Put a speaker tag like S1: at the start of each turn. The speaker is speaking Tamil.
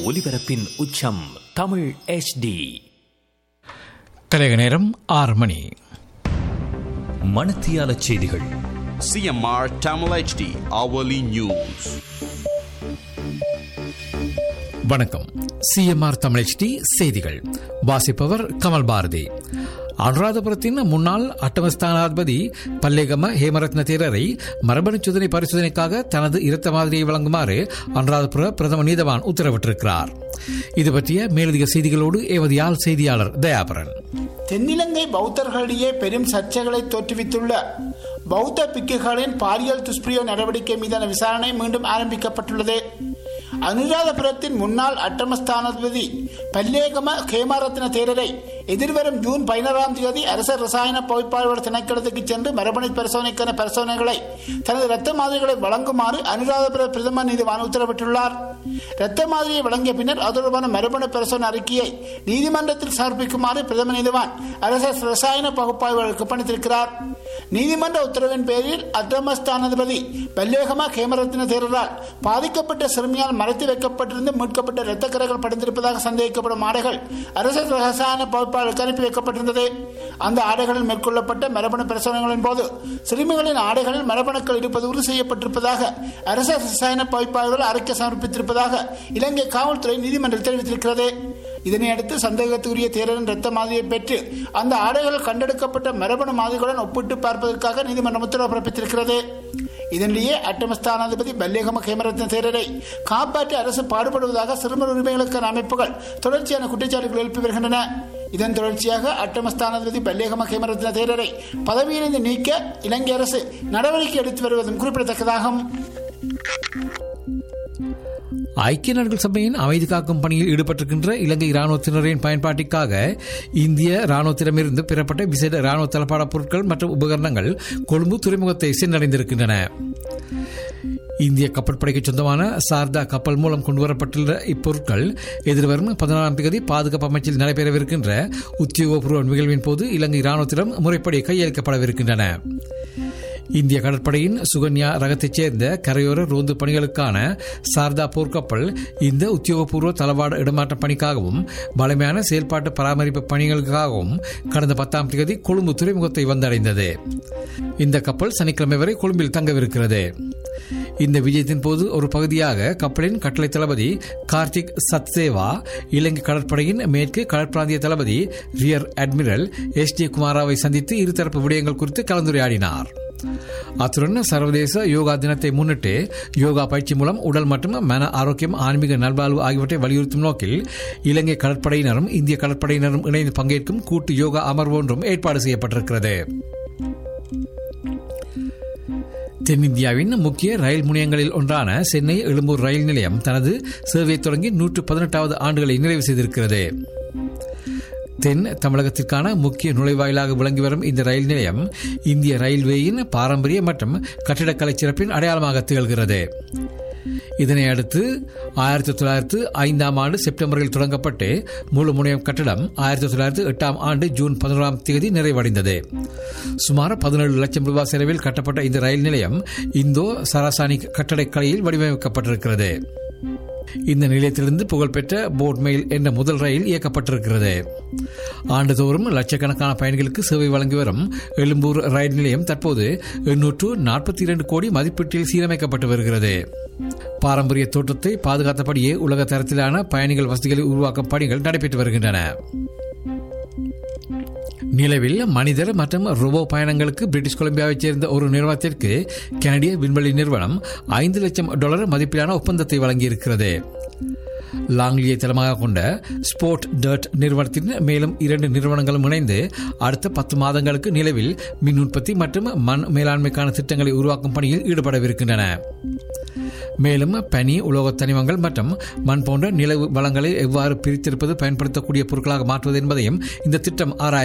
S1: ஒலிபரப்பின் உச்சம் தமிழ் HD
S2: கலைக நேரம் ஆறு மணி
S1: மணத்தியால செய்திகள்
S3: CMR Tamil HD hourly news.
S2: வணக்கம் சிஎம்ஆர் தமிழ்ச்சி செய்திகள் வாசிப்பவர் கமல் பாரதி அனுராதபுரத்தின் முன்னாள் அட்டமஸ்தானாதிபதி பல்லேகம ஹேமரத்ன தேரரை மரபணு சோதனை பரிசோதனைக்காக தனது இரத்த மாதிரியை வழங்குமாறு அனுராதபுர பிரதம நீதவான் உத்தரவிட்டிருக்கிறார் இது பற்றிய மேலதிக செய்திகளோடு ஏவதியால் செய்தியாளர் தயாபரன்
S4: தென்னிலங்கை பௌத்தர்களிடையே பெரும் சர்ச்சைகளை தோற்றுவித்துள்ள பௌத்த பிக்குகளின் பாலியல் துஷ்பிரயோ நடவடிக்கை மீதான விசாரணை மீண்டும் ஆரம்பிக்கப்பட்டுள்ளது அனுராதபுரத்தின் முன்னாள் அட்டமஸ்தானாதிபதி பல்லேகம கேமாரத்ன தேரரை எதிர்வரும் ஜூன் பதினாறாம் தேதி அரச ரசாயன பகுப்பாய்வாளர் திணைக்களத்துக்கு சென்று மரபணு பரிசோதனைக்கான பரிசோதனைகளை தனது இரத்த மாதிரிகளை வழங்குமாறு அனுராதபுர பிரதமர் நீதிவான் உத்தரவிட்டுள்ளார் இரத்த மாதிரியை வழங்கிய பின்னர் அது தொடர்பான மரபணு பரிசோதனை அறிக்கையை நீதிமன்றத்தில் சமர்ப்பிக்குமாறு பிரதம நீதிவான் அரச ரசாயன பகுப்பாய்வாளருக்கு பணித்திருக்கிறார் நீதிமன்ற உத்தரவின் பேரில் அட்டமஸ்தானாதிபதி பல்லேகமா கேமரத்தின தேரரால் பாதிக்கப்பட்ட சிறுமியால் மறைத்து வைக்கப்பட்டிருந்து மீட்கப்பட்ட இரத்த கரைகள் படிந்திருப்பதாக சந்தேகிக்கப்படும் ஆடைகள் அரசு ரசாயன பகுப்பாளருக்கு அனுப்பி வைக்கப்பட்டிருந்தது அந்த ஆடைகளில் மேற்கொள்ளப்பட்ட மரபணு பரிசோதனைகளின் போது சிறுமிகளின் ஆடைகளில் மரபணுக்கள் இருப்பது உறுதி செய்யப்பட்டிருப்பதாக அரசு ரசாயன பகுப்பாய்வாளர் அறிக்கை சமர்ப்பித்திருப்பதாக இலங்கை காவல்துறை நீதிமன்றம் தெரிவித்திருக்கிறது இதனையடுத்து சந்தேகத்துக்குரிய தேரரின் இரத்த மாதிரியை பெற்று அந்த ஆடைகள் கண்டெடுக்கப்பட்ட மரபணு மாதிரிகளுடன் ஒப்பிட்டு பார்ப்பதற்காக நீதிமன்றம் உத்தரவு பிறப்பித்திருக்கிறது இதனிடையே அட்டமஸ்தானாதிபதி பல்லேகம கேமரத்ன தேரரை காப்பாற்ற அரசு பாடுபடுவதாக சிறுவர் உரிமைகளுக்கான அமைப்புகள் தொடர்ச்சியான குற்றச்சாட்டுகள் எழுப்பி வருகின்றன இதன் தொடர்ச்சியாக அட்டமஸ்தானாதிபதி பல்லேகம கேமரத்ன தேரரை பதவியிலிருந்து நீக்க இலங்கை அரசு நடவடிக்கை எடுத்து வருவதும் குறிப்பிடத்தக்கதாகும்
S2: ஐக்கிய நாடுகள் சபையின் அமைதி காக்கும் பணியில் ஈடுபட்டிருக்கின்ற இலங்கை ராணுவத்தினரின் பயன்பாட்டிற்காக இந்திய ராணுவத்திடமிருந்து பெறப்பட்ட விசேட ராணுவ தளபாட பொருட்கள் மற்றும் உபகரணங்கள் கொழும்பு துறைமுகத்தை சென்றடைந்திருக்கின்றன இந்திய கப்பற்படைக்கு சொந்தமான சாரதா கப்பல் மூலம் கொண்டுவரப்பட்டுள்ள இப்பொருட்கள் எதிர்வரும் பதினாறாம் தேதி பாதுகாப்பு அமைச்சில் நடைபெறவிருக்கின்ற உத்தியோகபூர்வ நிகழ்வின் போது இலங்கை ராணுவத்திடம் முறைப்படி கையளிக்கப்படவிருக்கின்றன இந்திய கடற்படையின் சுகன்யா ரகத்தைச் சேர்ந்த கரையோர ரோந்து பணிகளுக்கான சாரதா போர்க்கப்பல் இந்த உத்தியோகபூர்வ தளவாட இடமாற்ற பணிக்காகவும் வலிமையான செயல்பாட்டு பராமரிப்பு பணிகளுக்காகவும் கடந்த பத்தாம் தேதி கொழும்பு துறைமுகத்தை வந்தடைந்தது இந்த கப்பல் சனிக்கிழமை வரை கொழும்பில் தங்கவிருக்கிறது இந்த விஜயத்தின் போது ஒரு பகுதியாக கப்பலின் கட்டளை தளபதி கார்த்திக் சத்சேவா இலங்கை கடற்படையின் மேற்கு கடற்பிராந்திய தளபதி ரியர் அட்மிரல் எஸ் டி குமாராவை சந்தித்து இருதரப்பு விடயங்கள் குறித்து கலந்துரையாடினார் அத்துடன் சர்வதேச யோகா தினத்தை முன்னிட்டு யோகா பயிற்சி மூலம் உடல் மற்றும் மன ஆரோக்கியம் ஆன்மீக நல்வாழ்வு ஆகியவற்றை வலியுறுத்தும் நோக்கில் இலங்கை கடற்படையினரும் இந்திய கடற்படையினரும் இணைந்து பங்கேற்கும் கூட்டு யோகா அமர்வு ஒன்றும் ஏற்பாடு செய்யப்பட்டிருக்கிறது தென்னிந்தியாவின் முக்கிய ரயில் முனையங்களில் ஒன்றான சென்னை எழும்பூர் ரயில் நிலையம் தனது சேவையை தொடங்கி நூற்று பதினெட்டாவது ஆண்டுகளை நிறைவு செய்திருக்கிறது தென் தமிழகத்திற்கான முக்கிய நுழைவாயிலாக விளங்கி வரும் இந்த ரயில் நிலையம் இந்திய ரயில்வேயின் பாரம்பரிய மற்றும் கட்டிடக்கலை சிறப்பின் அடையாளமாக திகழ்கிறது இதனை அடுத்து ஆயிரத்தி தொள்ளாயிரத்து ஐந்தாம் ஆண்டு செப்டம்பரில் தொடங்கப்பட்டு முழு முனையம் கட்டடம் ஆயிரத்தி தொள்ளாயிரத்து எட்டாம் ஆண்டு ஜூன் பதினோராம் தேதி நிறைவடைந்தது சுமார் பதினேழு லட்சம் ரூபாய் செலவில் கட்டப்பட்ட இந்த ரயில் நிலையம் இந்தோ சராசானிக் கட்டடக்கலையில் வடிவமைக்கப்பட்டிருக்கிறது இந்த நிலையத்திலிருந்து புகழ்பெற்ற போட் மெயில் என்ற முதல் ரயில் இயக்கப்பட்டிருக்கிறது ஆண்டுதோறும் லட்சக்கணக்கான பயணிகளுக்கு சேவை வழங்கி வரும் எழும்பூர் ரயில் நிலையம் தற்போது எண்ணூற்று நாற்பத்தி இரண்டு கோடி மதிப்பீட்டில் சீரமைக்கப்பட்டு வருகிறது பாரம்பரிய தோற்றத்தை பாதுகாத்தபடியே உலக தரத்திலான பயணிகள் வசதிகளை உருவாக்கும் பணிகள் நடைபெற்று வருகின்றன நிலவில் மனிதர் மற்றும் ரோபோ பயணங்களுக்கு பிரிட்டிஷ் கொலம்பியாவைச் சேர்ந்த ஒரு நிறுவனத்திற்கு கனடிய விண்வெளி நிறுவனம் ஐந்து லட்சம் டாலர் மதிப்பிலான ஒப்பந்தத்தை வழங்கியிருக்கிறது லாங்லியை தளமாக கொண்ட ஸ்போர்ட் டர்ட் நிறுவனத்தின் மேலும் இரண்டு நிறுவனங்களும் இணைந்து அடுத்த பத்து மாதங்களுக்கு நிலவில் மின் உற்பத்தி மற்றும் மண் மேலாண்மைக்கான திட்டங்களை உருவாக்கும் பணியில் ஈடுபடவிருக்கின்றன மேலும் பனி உலோக தனிமங்கள் மற்றும் மண் போன்ற நிலவு வளங்களை எவ்வாறு பிரித்திருப்பது பயன்படுத்தக்கூடிய பொருட்களாக மாற்றுவது என்பதையும் இந்த திட்டம் ஆராய